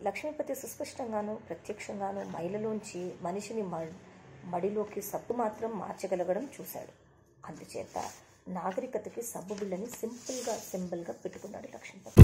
లక్ష్మీపతి సుస్పష్టంగాను ప్రత్యక్షంగాను మైలలోంచి మనిషిని మ- మడిలోకి సబ్బు మాత్రం మార్చగలగడం చూశాడు అందుచేత నాగరికతకి సబ్బు బిళ్ళని సింపుల్గా సింబల్గా పెట్టుకున్నాడు లక్ష్మీపతి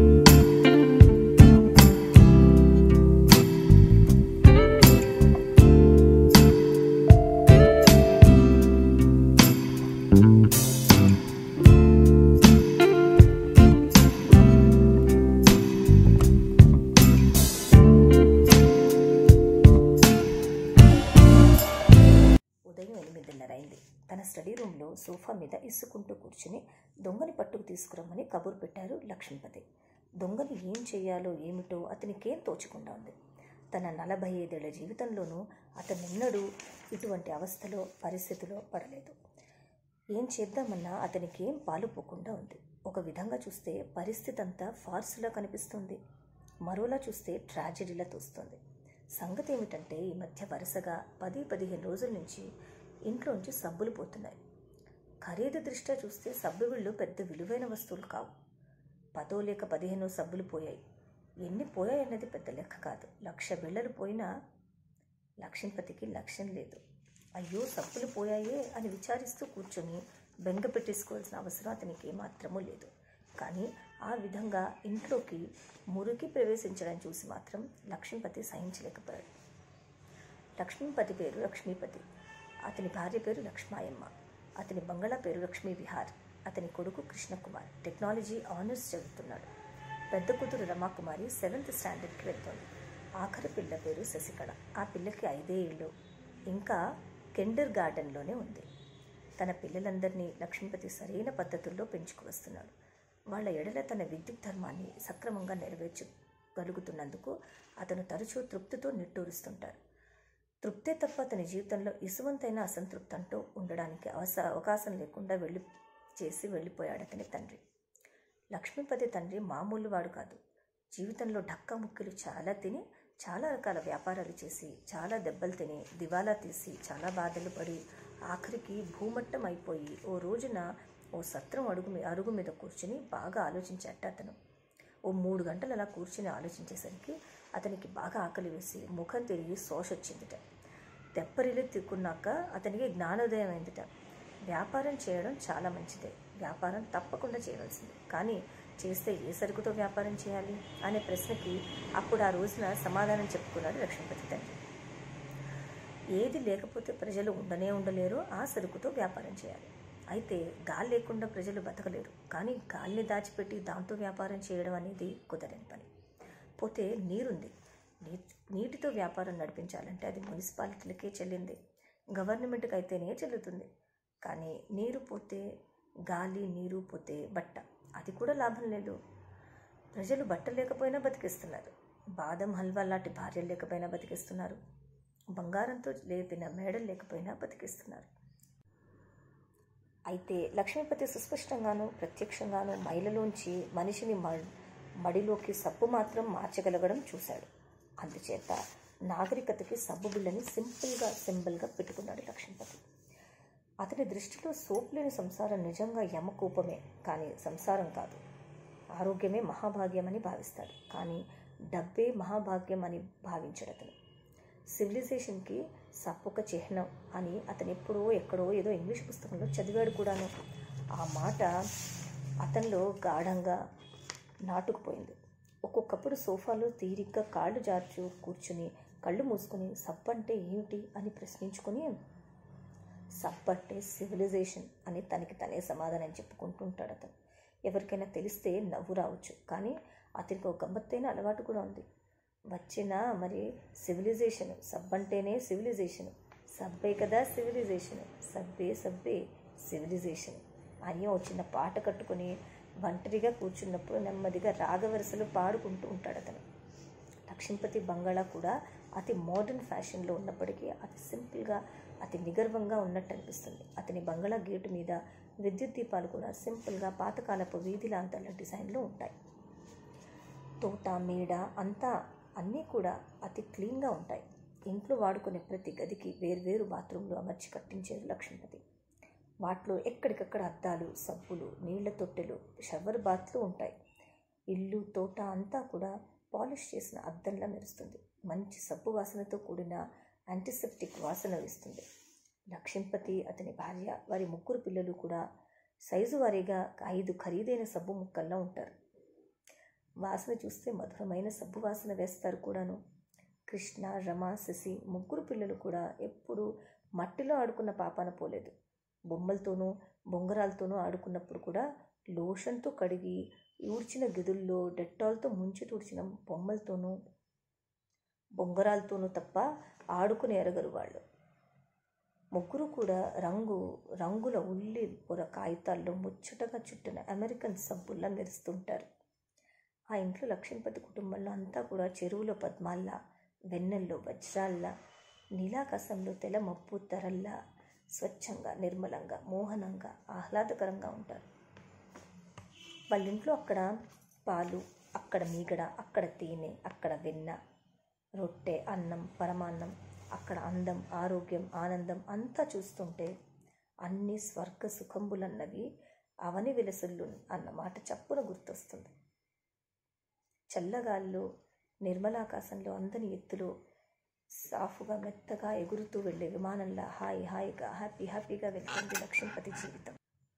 ఉదయం ఎనిమిదిన్నర అయింది తన స్టడీ రూమ్లో సోఫా మీద ఇసుకుంటూ కూర్చుని దొంగని పట్టుకు తీసుకురమ్మని కబురు పెట్టారు లక్ష్మీపతి దొంగని ఏం చేయాలో ఏమిటో అతనికేం తోచకుండా ఉంది తన నలభై ఐదేళ్ల జీవితంలోనూ అతనెన్నడూ ఇటువంటి అవస్థలో పరిస్థితిలో పడలేదు ఏం చేద్దామన్నా అతనికి ఏం పాలుపోకుండా ఉంది ఒక విధంగా చూస్తే పరిస్థితి అంతా ఫార్సులా కనిపిస్తుంది మరోలా చూస్తే ట్రాజడీలా తోస్తుంది సంగతి ఏమిటంటే ఈ మధ్య వరుసగా పది పదిహేను రోజుల నుంచి ఇంట్లోంచి సబ్బులు పోతున్నాయి ఖరీదు దృష్ట్యా చూస్తే సబ్బు బిళ్ళు పెద్ద విలువైన వస్తువులు కావు పదో లేక పదిహేనో సబ్బులు పోయాయి ఎన్ని పోయాయన్నది పెద్ద లెక్క కాదు లక్ష బిళ్ళలు పోయినా లక్ష్మీపతికి లక్ష్యం లేదు అయ్యో సబ్బులు పోయాయే అని విచారిస్తూ కూర్చొని బెంగ పెట్టేసుకోవాల్సిన అవసరం అతనికి ఏమాత్రమూ లేదు కానీ ఆ విధంగా ఇంట్లోకి మురికి ప్రవేశించడం చూసి మాత్రం లక్ష్మీపతి సహించలేకపోయాడు లక్ష్మీపతి పేరు లక్ష్మీపతి అతని భార్య పేరు లక్ష్మాయమ్మ అతని బంగళా పేరు లక్ష్మీ విహార్ అతని కొడుకు కృష్ణకుమార్ టెక్నాలజీ ఆనర్స్ చదువుతున్నాడు పెద్ద కూతురు రమాకుమారి సెవెంత్ స్టాండర్డ్కి వెళ్తోంది ఆఖరి పిల్ల పేరు శశికళ ఆ పిల్లకి ఐదే ఏళ్ళు ఇంకా కెండర్ గార్డెన్లోనే ఉంది తన పిల్లలందరినీ లక్ష్మీపతి సరైన పద్ధతుల్లో పెంచుకు వస్తున్నాడు వాళ్ళ ఎడల తన విద్యుత్ ధర్మాన్ని సక్రమంగా నెరవేర్చగలుగుతున్నందుకు అతను తరచూ తృప్తితో నిట్టూరుస్తుంటాడు తృప్తే తప్ప అతని జీవితంలో ఇసువంతైన అసంతృప్తి అంటూ ఉండడానికి అవస అవకాశం లేకుండా వెళ్ళి చేసి వెళ్ళిపోయాడు అతని తండ్రి లక్ష్మీపతి తండ్రి మామూలు వాడు కాదు జీవితంలో ఢక్కా ముక్కలు చాలా తిని చాలా రకాల వ్యాపారాలు చేసి చాలా దెబ్బలు తిని దివాలా తీసి చాలా బాధలు పడి ఆఖరికి భూమట్టం అయిపోయి ఓ రోజున ఓ సత్రం అడుగు మీ అరుగు మీద కూర్చుని బాగా ఆలోచించాట అతను ఓ మూడు గంటలు అలా కూర్చుని ఆలోచించేసరికి అతనికి బాగా ఆకలి వేసి ముఖం తిరిగి శోష వచ్చిందిట తెప్పరిల్లు తిక్కున్నాక అతనికి జ్ఞానోదయం అయిందిట వ్యాపారం చేయడం చాలా మంచిదే వ్యాపారం తప్పకుండా చేయవలసింది కానీ చేస్తే ఏ సరుకుతో వ్యాపారం చేయాలి అనే ప్రశ్నకి అప్పుడు ఆ రోజున సమాధానం చెప్పుకున్నాడు లక్ష్మీపతి తండ్రి ఏది లేకపోతే ప్రజలు ఉండనే ఉండలేరో ఆ సరుకుతో వ్యాపారం చేయాలి అయితే గాలి లేకుండా ప్రజలు బతకలేరు కానీ గాలిని దాచిపెట్టి దాంతో వ్యాపారం చేయడం అనేది కుదరని పని పోతే నీరుంది నీ నీటితో వ్యాపారం నడిపించాలంటే అది మున్సిపాలిటీలకే చెల్లింది గవర్నమెంట్కి అయితేనే చెల్లుతుంది కానీ నీరు పోతే గాలి నీరు పోతే బట్ట అది కూడా లాభం లేదు ప్రజలు బట్ట లేకపోయినా బతికిస్తున్నారు బాదం హల్వా లాంటి భార్యలు లేకపోయినా బతికిస్తున్నారు బంగారంతో లేపిన మేడలు లేకపోయినా బతికిస్తున్నారు అయితే లక్ష్మీపతి సుస్పష్టంగాను ప్రత్యక్షంగాను మైలలోంచి మనిషిని మ- మడిలోకి సబ్బు మాత్రం మార్చగలగడం చూశాడు అందుచేత నాగరికతకి సబ్బు బిళ్ళని సింపుల్గా సింబల్గా పెట్టుకున్నాడు లక్ష్మీపతి అతని దృష్టిలో సోప్ లేని సంసారం నిజంగా యమకూపమే కానీ సంసారం కాదు ఆరోగ్యమే మహాభాగ్యమని భావిస్తాడు కానీ డబ్బే మహాభాగ్యం అని భావించాడు అతను సివిలైజేషన్కి సప్పొక చిహ్నం అని అతను ఎప్పుడో ఎక్కడో ఏదో ఇంగ్లీష్ పుస్తకంలో చదివాడు కూడాను ఆ మాట అతనిలో గాఢంగా నాటుకుపోయింది ఒక్కొక్కప్పుడు సోఫాలో తీరిగ్గా కాళ్ళు జార్చు కూర్చుని కళ్ళు మూసుకుని సబ్బు అంటే ఏమిటి అని ప్రశ్నించుకొని సబ్ అంటే సివిలైజేషన్ అని తనకి తనే సమాధానం చెప్పుకుంటూ ఉంటాడు అతను ఎవరికైనా తెలిస్తే నవ్వు రావచ్చు కానీ అతనికి ఒక గమ్మత్తైన అలవాటు కూడా ఉంది వచ్చిన మరి సివిలైజేషన్ సబ్ అంటేనే సివిలైజేషన్ సబ్బే కదా సివిలైజేషన్ సబ్బే సబ్బే సివిలైజేషన్ అని ఓ చిన్న పాట కట్టుకొని ఒంటరిగా కూర్చున్నప్పుడు నెమ్మదిగా రాగవరసలు పాడుకుంటూ ఉంటాడు అతను లక్ష్మీపతి బంగాళా కూడా అతి మోడర్న్ ఫ్యాషన్లో ఉన్నప్పటికీ అతి సింపుల్గా అతి నిగర్వంగా ఉన్నట్టు అనిపిస్తుంది అతని బంగాళా గేటు మీద విద్యుత్ దీపాలు కూడా సింపుల్గా పాతకాలపు వీధి లాంతర్ల డిజైన్లో ఉంటాయి తోట మేడ అంతా అన్నీ కూడా అతి క్లీన్గా ఉంటాయి ఇంట్లో వాడుకునే ప్రతి గదికి వేర్వేరు బాత్రూంలు అమర్చి కట్టించారు లక్ష్మీపతి వాటిలో ఎక్కడికక్కడ అద్దాలు సబ్బులు నీళ్ల తొట్టెలు షవర్ బాత్లు ఉంటాయి ఇల్లు తోట అంతా కూడా పాలిష్ చేసిన అద్దంలా మెరుస్తుంది మంచి సబ్బు వాసనతో కూడిన యాంటీసెప్టిక్ వాసన వేస్తుంది లక్ష్మీపతి అతని భార్య వారి ముగ్గురు పిల్లలు కూడా సైజు వారీగా ఐదు ఖరీదైన సబ్బు ముక్కల్లా ఉంటారు వాసన చూస్తే మధురమైన సబ్బు వాసన వేస్తారు కూడాను కృష్ణ రమ శశి ముగ్గురు పిల్లలు కూడా ఎప్పుడు మట్టిలో ఆడుకున్న పాపాన పోలేదు బొమ్మలతోనూ బొంగరాలతోనూ ఆడుకున్నప్పుడు కూడా లోషన్తో కడిగి ఊడ్చిన గదుల్లో డెట్టాల్తో ముంచి తుడిచిన బొమ్మలతోనూ బొంగరాలతోనూ తప్ప ఆడుకుని ఎరగరు వాళ్ళు ముగ్గురు కూడా రంగు రంగుల ఉల్లి పొర కాగితాల్లో ముచ్చటగా చుట్టిన అమెరికన్ సబ్బుల్లా మెరుస్తుంటారు ఆ ఇంట్లో లక్ష్మీపతి కుటుంబంలో అంతా కూడా చెరువులో పద్మాల్లా వెన్నెల్లో వజ్రాల్లా నీలాకాశంలో తెల మబ్బు తెరల్లా స్వచ్ఛంగా నిర్మలంగా మోహనంగా ఆహ్లాదకరంగా ఉంటారు వాళ్ళ ఇంట్లో అక్కడ పాలు అక్కడ మీగడ అక్కడ తేనె అక్కడ వెన్న రొట్టె అన్నం పరమాన్నం అక్కడ అందం ఆరోగ్యం ఆనందం అంతా చూస్తుంటే అన్ని స్వర్గ సుఖంబులన్నవి అవని విలసుళ్ళు అన్న మాట చప్పున గుర్తొస్తుంది చల్లగాల్లో నిర్మలాకాశంలో అందని ఎత్తులో సాఫుగా మెత్తగా ఎగురుతూ వెళ్ళే విమానంలా హాయి హాయిగా హ్యాపీ హ్యాపీగా వెళ్తుంది లక్ష్మీపతి జీవితం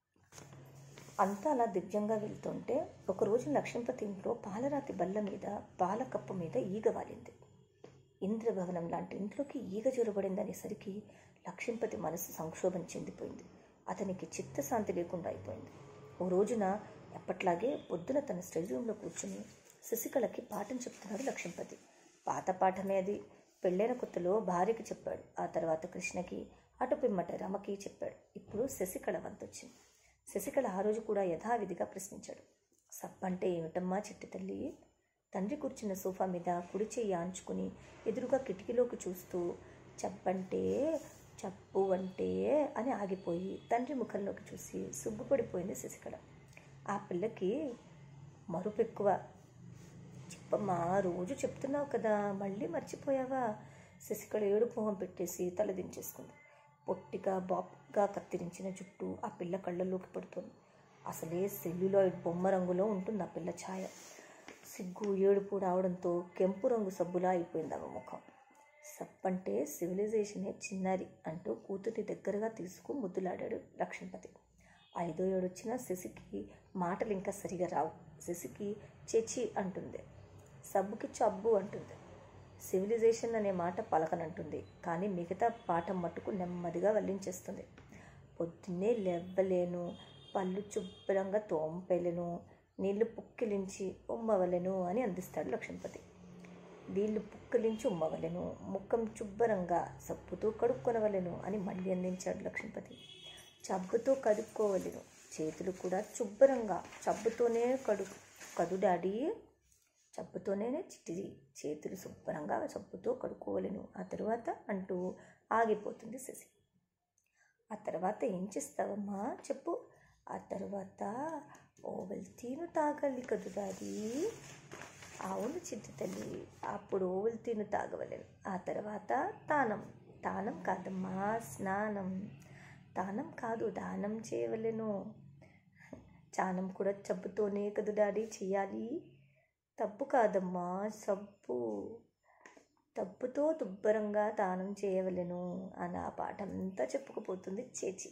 అంతా అలా దివ్యంగా వెళ్తుంటే ఒకరోజు లక్ష్మీపతి ఇంట్లో పాలరాతి బల్ల మీద పాలకప్ప మీద ఈగ వాలింది ఇంద్రభవనం లాంటి ఇంట్లోకి ఈగ జొరబడిందనేసరికి లక్ష్మీపతి మనసు సంక్షోభం చెందిపోయింది అతనికి చిత్తశాంతి లేకుండా అయిపోయింది ఓ రోజున ఎప్పట్లాగే పొద్దున తన స్టడీ రూమ్లో కూర్చుని శశికళకి పాఠం చెప్తున్నాడు లక్ష్మీపతి పాత పాఠమే అది పెళ్ళైన కొత్తలో భార్యకి చెప్పాడు ఆ తర్వాత కృష్ణకి అటు పిమ్మట రమకి చెప్పాడు ఇప్పుడు శశికళ వంతొచ్చింది శశికళ ఆ రోజు కూడా యథావిధిగా ప్రశ్నించాడు సబ్బంటే ఏమిటమ్మా చిట్టి తల్లి తండ్రి కూర్చున్న సోఫా మీద కుడి చెయ్యి ఆంచుకుని ఎదురుగా కిటికీలోకి చూస్తూ చెప్పంటే చెప్పు అంటే అని ఆగిపోయి తండ్రి ముఖంలోకి చూసి సుగ్గుపడిపోయింది శశికళ ఆ పిల్లకి మరుపెక్కువ చెప్పమ్మా రోజు చెప్తున్నావు కదా మళ్ళీ మర్చిపోయావా శశికళ ఏడుపు మొహం పెట్టేసి తలదించేసుకుంది పొట్టిగా బాబ్గా కత్తిరించిన జుట్టు ఆ పిల్ల కళ్ళల్లోకి పడుతుంది అసలే సెల్యులాయిడ్ బొమ్మ రంగులో ఉంటుంది ఆ పిల్ల ఛాయ సిగ్గు ఏడుపు రావడంతో కెంపు రంగు సబ్బులా అయిపోయింది ఆమె ముఖం సబ్బంటే సివిలైజేషనే చిన్నారి అంటూ కూతురి దగ్గరగా తీసుకు ముద్దులాడాడు లక్ష్మీపతి ఐదో ఏడొచ్చిన శశికి మాటలు ఇంకా సరిగా రావు శశికి చెచి అంటుంది సబ్బుకి చబ్బు అంటుంది సివిలైజేషన్ అనే మాట పలకనంటుంది కానీ మిగతా పాఠం మట్టుకు నెమ్మదిగా వల్లించేస్తుంది పొద్దున్నే లెవ్వలేను పళ్ళు శుభ్రంగా తోంపెలను నీళ్లు పుక్కిలించి ఉమ్మవలెను అని అందిస్తాడు లక్ష్మీపతి వీళ్ళు పుక్కిలించి ఉమ్మవలెను ముఖం శుభ్రంగా సబ్బుతో కడుక్కొనవలెను అని మళ్ళీ అందించాడు లక్ష్మీపతి చబ్బుతో కడుక్కోవలెను చేతులు కూడా శుభ్రంగా చబ్బుతోనే కడు కదు డాడీ చబ్బుతోనే చిట్టి చేతులు శుభ్రంగా చబ్బుతో కడుక్కోవలెను ఆ తరువాత అంటూ ఆగిపోతుంది శశి ఆ తర్వాత ఏం చేస్తావమ్మా చెప్పు ఆ తర్వాత ఓవెల్తీను తాగాలి కదు డాడీ అవును చిట్టి తల్లి అప్పుడు ఓవెల్తీను తాగవలెను ఆ తర్వాత తానం తానం కాదమ్మా స్నానం తానం కాదు దానం చేయవలెను చానం కూడా చబ్బుతోనే కదు డాడీ చెయ్యాలి తప్పు కాదమ్మా సబ్బు తప్పుతో దుబ్బరంగా దానం చేయవలెను అని ఆ పాఠం అంతా చెప్పుకుపోతుంది చేచి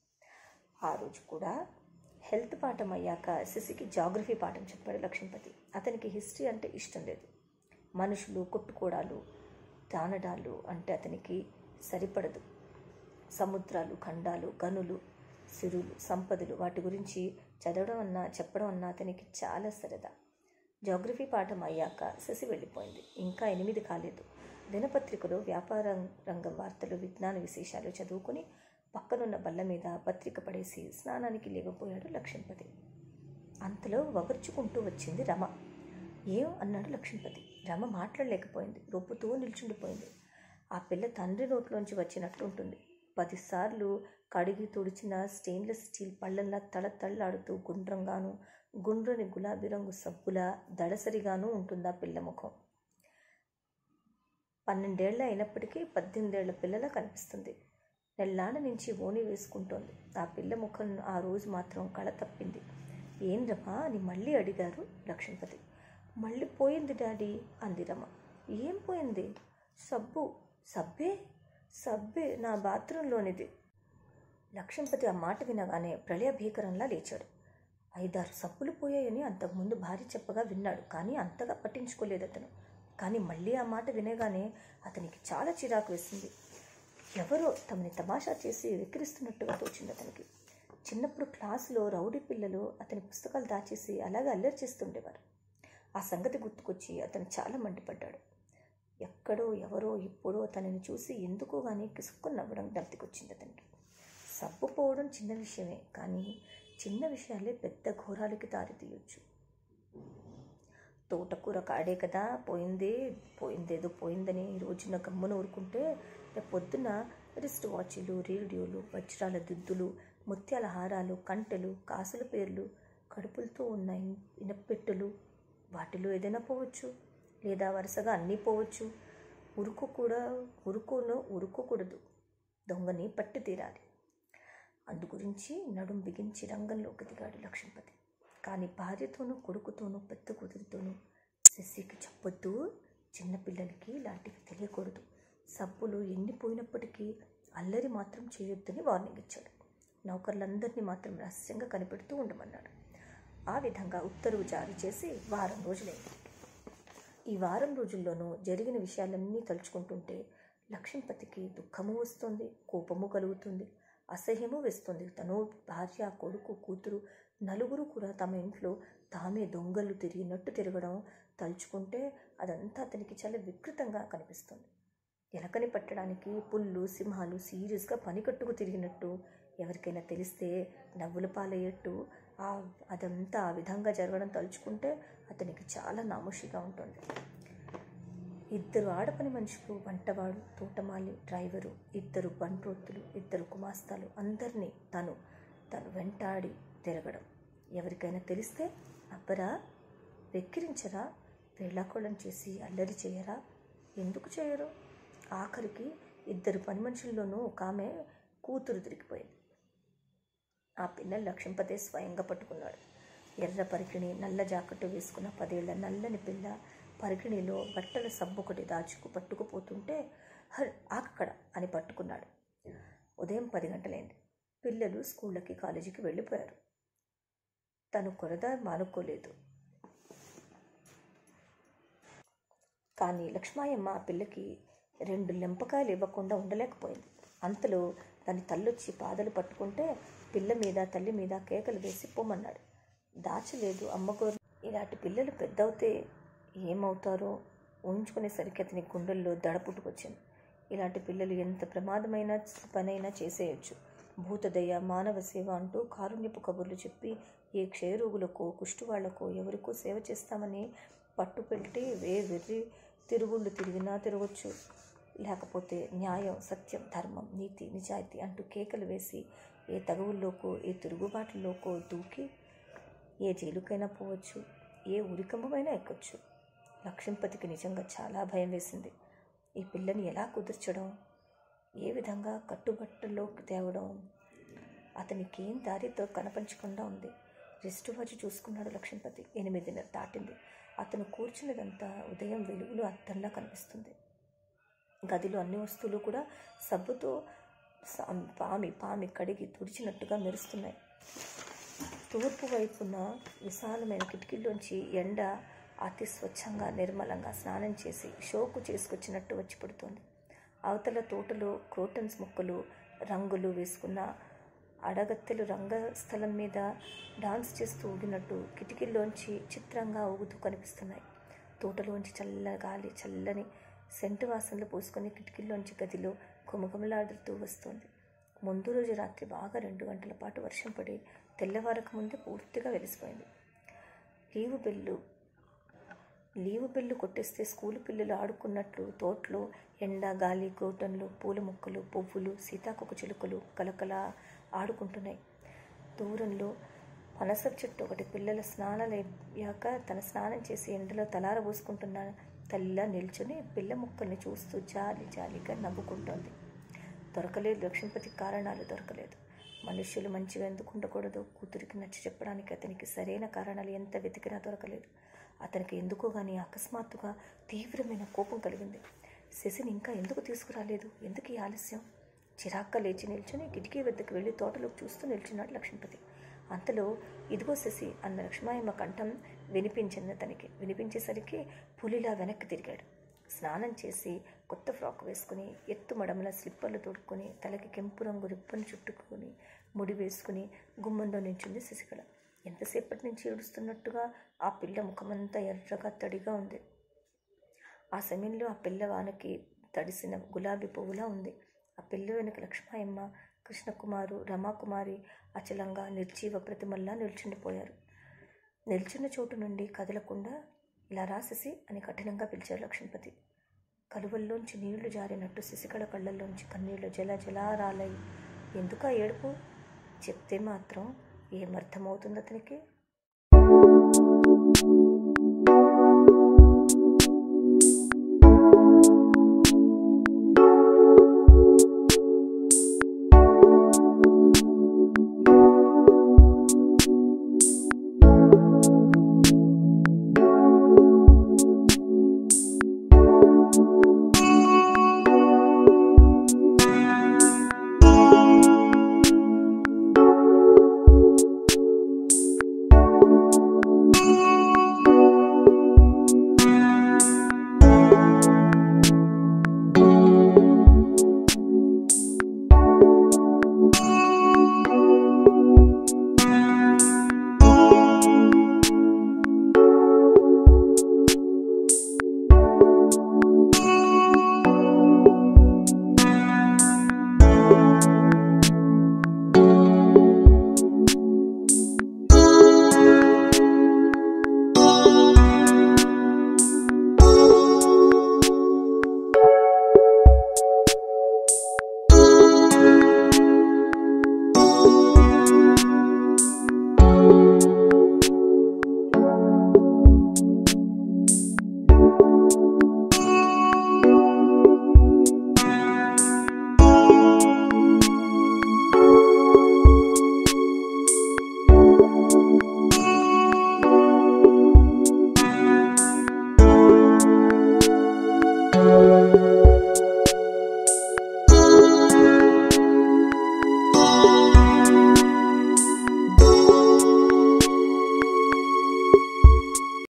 ఆ రోజు కూడా హెల్త్ పాఠం అయ్యాక శశికి జాగ్రఫీ పాఠం చెప్పాడు లక్ష్మీపతి అతనికి హిస్టరీ అంటే ఇష్టం లేదు మనుషులు కొట్టుకోవడాలు దానడాలు అంటే అతనికి సరిపడదు సముద్రాలు ఖండాలు గనులు సిరులు సంపదలు వాటి గురించి చదవడం అన్నా చెప్పడం అన్నా అతనికి చాలా సరదా జాగ్రఫీ పాఠం అయ్యాక శశి వెళ్ళిపోయింది ఇంకా ఎనిమిది కాలేదు దినపత్రికలో వ్యాపార రంగం వార్తలు విజ్ఞాన విశేషాలు చదువుకుని పక్కనున్న బల్ల మీద పత్రిక పడేసి స్నానానికి లేవపోయాడు లక్ష్మీపతి అంతలో వగర్చుకుంటూ వచ్చింది రమ ఏం అన్నాడు లక్ష్మీపతి రమ మాట్లాడలేకపోయింది రొప్పుతూ నిల్చుండిపోయింది ఆ పిల్ల తండ్రి నోట్లోంచి వచ్చినట్టు ఉంటుంది పదిసార్లు కడిగి తుడిచిన స్టెయిన్లెస్ స్టీల్ పళ్ళల్లా తళతళ్ళాడుతూ గుండ్రంగాను గుండ్రని గులాబీ రంగు సబ్బులా దడసరిగానూ ఉంటుంది ఆ పిల్ల ముఖం పన్నెండేళ్ల అయినప్పటికీ పద్దెనిమిదేళ్ల పిల్లలా కనిపిస్తుంది నెల్లాళ్ళ నుంచి ఓని వేసుకుంటోంది ఆ పిల్ల ముఖం ఆ రోజు మాత్రం కళ తప్పింది ఏం రమా అని మళ్ళీ అడిగారు లక్ష్మీపతి మళ్ళీ పోయింది డాడీ అంది రమ ఏం పోయింది సబ్బు సబ్బే సబ్బే నా బాత్రూంలోనిది లక్ష్మీపతి ఆ మాట వినగానే ప్రళయ భీకరంలా లేచాడు ఐదారు సబ్బులు పోయాయని అంతకుముందు భార్య చెప్పగా విన్నాడు కానీ అంతగా పట్టించుకోలేదు అతను కానీ మళ్ళీ ఆ మాట వినగానే అతనికి చాలా చిరాకు వేసింది ఎవరో తమని తమాషా చేసి వెక్కిరిస్తున్నట్టుగా తోచింది అతనికి చిన్నప్పుడు క్లాసులో రౌడీ పిల్లలు అతని పుస్తకాలు దాచేసి అలాగే అల్లరి చేస్తుండేవారు ఆ సంగతి గుర్తుకొచ్చి అతను చాలా మండిపడ్డాడు ఎక్కడో ఎవరో ఎప్పుడో తనని చూసి ఎందుకో కానీ కిసుక్కుని నవ్వడం జ్ఞప్తికొచ్చింది అతనికి సబ్బు పోవడం చిన్న విషయమే కానీ చిన్న విషయాలే పెద్ద ఘోరాలకి దారితీయొచ్చు తోటకూర కాడే కదా పోయిందే పోయిందేదో పోయిందని ఈ రోజున గమ్మున ఊరుకుంటే రేపు పొద్దున రిస్ట్ వాచీలు రేడియోలు వజ్రాల దిద్దులు ముత్యాల హారాలు కంటెలు కాసుల పేర్లు కడుపులతో ఉన్న ఇన్- ఇనపెట్టెలు వాటిలో ఏదైనా పోవచ్చు లేదా వరుసగా అన్నీ పోవచ్చు ఉరుకు కూడా ఉరుకును ఉరుకోకూడదు దొంగని పట్టి తీరాలి అందుగురించి నడుం బిగించి రంగంలోకి దిగాడు లక్ష్మీపతి కానీ భార్యతోనూ కొడుకుతోనూ పెద్ద కూతురితోనూ శశికి చెప్పొద్దు చిన్నపిల్లలకి ఇలాంటివి తెలియకూడదు సబ్బులు ఎన్ని పోయినప్పటికీ అల్లరి మాత్రం చేయొద్దని వార్నింగ్ ఇచ్చాడు నౌకర్లందరినీ మాత్రం రహస్యంగా కనిపెడుతూ ఉండమన్నాడు ఆ విధంగా ఉత్తర్వు జారీ చేసి వారం రోజులైంది ఈ వారం రోజుల్లోనూ జరిగిన విషయాలన్నీ తలుచుకుంటుంటే లక్ష్మీపతికి దుఃఖము వస్తుంది కోపము కలుగుతుంది అసహ్యము వేస్తుంది తను భార్య కొడుకు కూతురు నలుగురు కూడా తమ ఇంట్లో తామే దొంగలు తిరిగినట్టు తిరగడం తలుచుకుంటే అదంతా అతనికి చాలా వికృతంగా కనిపిస్తుంది ఎలకని పట్టడానికి పుల్లు సింహాలు సీరియస్గా పనికట్టుకు తిరిగినట్టు ఎవరికైనా తెలిస్తే నవ్వుల పాలయ్యట్టు ఆ అదంతా ఆ విధంగా జరగడం తలుచుకుంటే అతనికి చాలా నామోషిగా ఉంటుంది ఇద్దరు ఆడపని మనుషులు వంటవాడు తోటమాలి డ్రైవరు ఇద్దరు బంట్రోత్తులు ఇద్దరు కుమాస్తాలు అందరినీ తను తను వెంటాడి తిరగడం ఎవరికైనా తెలిస్తే అబ్బరా వెక్కిరించరా వేళాకోళం చేసి అల్లరి చేయరా ఎందుకు చేయరు ఆఖరికి ఇద్దరు పని మనుషుల్లోనూ ఒక ఆమె కూతురు దొరికిపోయింది ఆ పిన్నెల లక్ష్మీపతే స్వయంగా పట్టుకున్నాడు ఎర్ర పరికిణి నల్ల జాకెట్టు వేసుకున్న పదేళ్ల నల్లని పిల్ల పరికిణిలో బట్టల సబ్బు ఒకటి దాచుకు పట్టుకుపోతుంటే హర్ ఆక్కడ అని పట్టుకున్నాడు ఉదయం పది గంటలైంది పిల్లలు స్కూళ్ళకి కాలేజీకి వెళ్ళిపోయారు తను కొరద మానుకోలేదు కానీ లక్ష్మాయమ్మ ఆ పిల్లకి రెండు లెంపకాయలు ఇవ్వకుండా ఉండలేకపోయింది అంతలో దాని తల్లొచ్చి పాదలు పట్టుకుంటే పిల్ల మీద తల్లి మీద కేకలు వేసి పొమ్మన్నాడు దాచలేదు అమ్మగోరు ఇలాంటి పిల్లలు పెద్దవుతే ఏమవుతారో ఊహించుకునేసరికి అతని గుండెల్లో దడ పుట్టుకొచ్చింది ఇలాంటి పిల్లలు ఎంత ప్రమాదమైన పనైనా చేసేయచ్చు భూతదయ మానవ సేవ అంటూ కారుణ్యపు కబుర్లు చెప్పి ఏ క్షయరోగులకో కుష్టివాళ్లకో ఎవరికో సేవ చేస్తామని పట్టు పెట్టి వే వెర్రి తిరుగుళ్ళు తిరిగినా తిరగొచ్చు లేకపోతే న్యాయం సత్యం ధర్మం నీతి నిజాయితీ అంటూ కేకలు వేసి ఏ తగువుల్లోకో ఏ తిరుగుబాట్లలోకో దూకి ఏ జైలుకైనా పోవచ్చు ఏ ఉరికంబమైనా ఎక్కొచ్చు లక్ష్మీపతికి నిజంగా చాలా భయం వేసింది ఈ పిల్లని ఎలా కుదుర్చడం ఏ విధంగా కట్టుబట్టల్లోకి తేవడం అతనికి ఏం దారితో కనపంచకుండా ఉంది రెస్ట్ వాచి చూసుకున్నాడు లక్ష్మీపతి ఎనిమిదిన్నర దాటింది అతను కూర్చున్నదంతా ఉదయం వెలుగులు అద్దంలా కనిపిస్తుంది గదిలో అన్ని వస్తువులు కూడా సబ్బుతో సా- పామి పామి కడిగి తుడిచినట్టుగా మెరుస్తున్నాయి తూర్పు వైపున విశాలమైన కిటికీలోంచి ఎండ అతి స్వచ్ఛంగా నిర్మలంగా స్నానం చేసి షోకు చేసుకొచ్చినట్టు వచ్చి పడుతోంది అవతల తోటలో క్రోటన్స్ మొక్కలు రంగులు వేసుకున్న అడగత్తెలు రంగస్థలం మీద డాన్స్ చేస్తూ ఊగినట్టు కిటికీల్లోంచి చిత్రంగా ఊగుతూ కనిపిస్తున్నాయి తోటలోంచి చల్ల గాలి చల్లని సెంటు వాసనలు పూసుకొని కిటికీల్లోంచి గదిలో కుమకుమలాడుతూ వస్తోంది ముందు రోజు రాత్రి బాగా రెండు గంటల పాటు వర్షం పడి తెల్లవారక ముందే పూర్తిగా వెలిసిపోయింది లీవు బెల్లు లీవు బెల్లు కొట్టేస్తే స్కూలు పిల్లలు ఆడుకున్నట్లు తోటలో ఎండ గాలి గోటన్లు పూల మొక్కలు పువ్వులు సీతాకొక చిలుకలు కలకల ఆడుకుంటున్నాయి దూరంలో పనస చెట్టు ఒకటి పిల్లల స్నానాలయ్యాక తన స్నానం చేసి ఎండలో తలార పోసుకుంటున్న తల్లిలా నిల్చుని పిల్ల మొక్కల్ని చూస్తూ జాలి జాలిగా నవ్వుకుంటోంది దొరకలేదు లక్ష్మీపతి కారణాలు దొరకలేదు మనుష్యులు మంచిగా ఎందుకు ఉండకూడదు కూతురికి నచ్చి చెప్పడానికి అతనికి సరైన కారణాలు ఎంత వెతికినా దొరకలేదు అతనికి ఎందుకో కానీ అకస్మాత్తుగా తీవ్రమైన కోపం కలిగింది శశిని ఇంకా ఎందుకు తీసుకురాలేదు ఎందుకు ఈ ఆలస్యం చిరాక్క లేచి నిల్చుని కిటికీ వద్దకు వెళ్ళి తోటలోకి చూస్తూ నిల్చున్నాడు లక్ష్మీపతి అంతలో ఇదిగో శశి అన్న లక్ష్మాయమ్మ కంఠం వినిపించింది అతనికి వినిపించేసరికి పులిలా వెనక్కి తిరిగాడు స్నానం చేసి కొత్త ఫ్రాక్ వేసుకుని ఎత్తు మడమల స్లిప్పర్లు తొడుక్కొని తలకి కెంపు రంగు రిప్పను చుట్టుకుని ముడి వేసుకుని గుమ్మంలో నించుంది శశికళ ఎంతసేపటి నుంచి ఏడుస్తున్నట్టుగా ఆ పిల్ల ముఖమంతా ఎర్రగా తడిగా ఉంది ఆ సమయంలో ఆ పిల్లవానికి తడిసిన గులాబీ పువ్వులా ఉంది ఆ పిల్ల వెనుక లక్ష్మాయమ్మ కృష్ణకుమారు రమాకుమారి అచలంగా నిర్జీవ ప్రతిమల్లా నిల్చుండిపోయారు నిల్చున్న చోటు నుండి కదలకుండా ఇలా రాసేసి అని కఠినంగా పిలిచారు లక్ష్మీపతి కలువల్లోంచి నీళ్లు జారినట్టు శశికళ కళ్ళల్లోంచి కన్నీళ్లు జల జలారాలై ఎందుకా ఏడుపు చెప్తే మాత్రం ఏమర్థమవుతుంది అతనికి